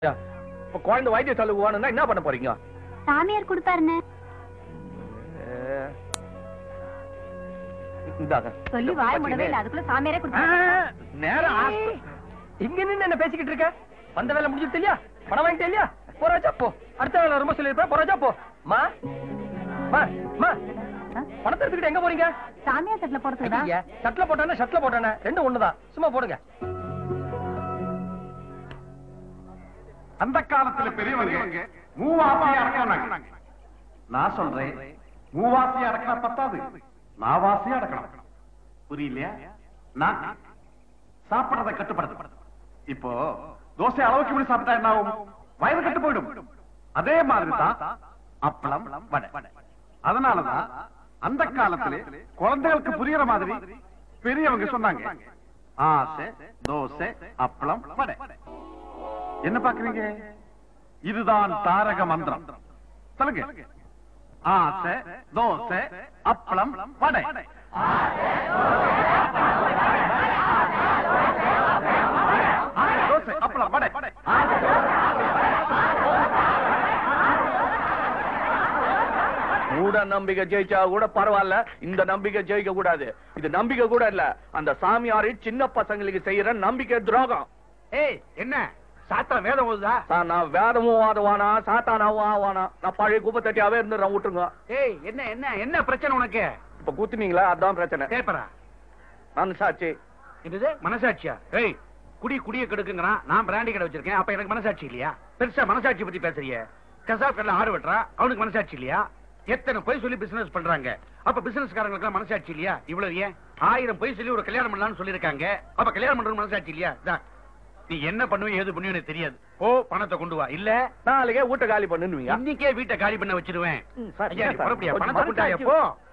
இப்ப குழந்தை வைத்திய செலவு வேணும்னா என்ன பண்ண போறீங்க சாமியார் கொடுப்பாருன்னு அஹ், இந்தாங்க சொல்லி வாய் முடவே இல்ல அதுக்குள்ள சாமியாரே ஆ, கொடுப்பாரு நேரம் ஆஸ்ப- இங்க நின்னு என்ன பேசிக்கிட்டு இருக்க வந்த வேலை முடிஞ்சது இல்லையா பணம் வாங்கிட்டு இல்லையா போறாச்சா போ அடுத்த வேலை ரொம்ப சொல்லிருப்பேன் போறாச்சா போ மா மா மா பணத்தை எடுத்துக்கிட்டு எங்க போறீங்க சாமியார் தட்டுல போறதுக்குதான் ஐயா, சட்டில போட்டானே ஷர்ட்ல போட்டானே ரெண்டும் ஒண்ணுதான் சும்மா போடுங்க அந்த காலத்துல பெரியவங்க மூவாசியை அடக்கினாங்க நான் சொல்றேன் மூவாசியை அடக்கினா பத்தாது நாவாசியை அடக்கணும் புரியலையா நான் சாப்பிடறதை கட்டுப்படுத்த இப்போ தோசை அளவுக்கு இப்படி சாப்பிட்டா என்ன ஆகும் வயது கட்டு போயிடும் அதே மாதிரி தான் அப்பளம் வடை அதனாலதான் அந்த காலத்துல குழந்தைகளுக்கு புரியுற மாதிரி பெரியவங்க சொன்னாங்க ஆசை தோசை அப்பளம் வடை என்ன பாக்குறீங்க இதுதான் தாரக மந்திரம் சொல்லுங்க ஆசை தோசை அப்பளம் வடை தோசை அப்பளம் வடை மூட நம்பிக்கை ஜெயிச்சா கூட பரவாயில்ல இந்த நம்பிக்கை ஜெயிக்க கூடாது இது நம்பிக்கை கூட இல்ல அந்த சாமியாரி சின்ன பசங்களுக்கு செய்யற நம்பிக்கை துரோகம் ஏய் என்ன சாத்தா வேதம் ஓதுதா சா- நான் வேதமும் வாதுவானா சாத்தானாவும் ஆவானா நான் பழைய குப்பை தட்டியாவே இருந்துடுறேன் விட்டுருங்க ஏய் என்ன என்ன என்ன பிரச்சனை உனக்கு இப்ப குத்துனீங்களா அதான் பிரச்சனை பேப்பரா நான் சாட்சி என்னது மனசாட்சியா ஏய் குடி குடிய கெடுக்குங்கிறான் நான் பிராண்டி கடை வச்சிருக்கேன் அப்ப எனக்கு மனசாட்சி இல்லையா பெருசா மனசாட்சி பத்தி பேசுறிய கசாப் கடல ஆடு வெட்டுறா அவனுக்கு மனசாட்சி இல்லையா எத்தனை பொய் சொல்லி பிசினஸ் பண்றாங்க அப்ப பிசினஸ் காரங்களுக்கு மனசாட்சி இல்லையா இவ்வளவு ஏன் ஆயிரம் பொய் சொல்லி ஒரு கல்யாணம் பண்ணலாம்னு சொல்லிருக்காங்க அப்ப கல்யாணம் பண்றது மனசாட்சி இல்லையா இந்தா. நீ என்ன பண்ணுவ ஏது பண்ணுவ எனக்கு தெரியாது ஓ பணத்தை கொண்டு வா இல்ல நாளைக்கே வீட்டை காலி பண்ணுவீங்க இன்னைக்கே வீட்டை காலி பண்ண வச்சிருவேன் ம், சார், ஐயா, நீ சார், புறப்படியா? கொஞ்சம் பணத்தை கொண்டாயா மனசாட்சி- போ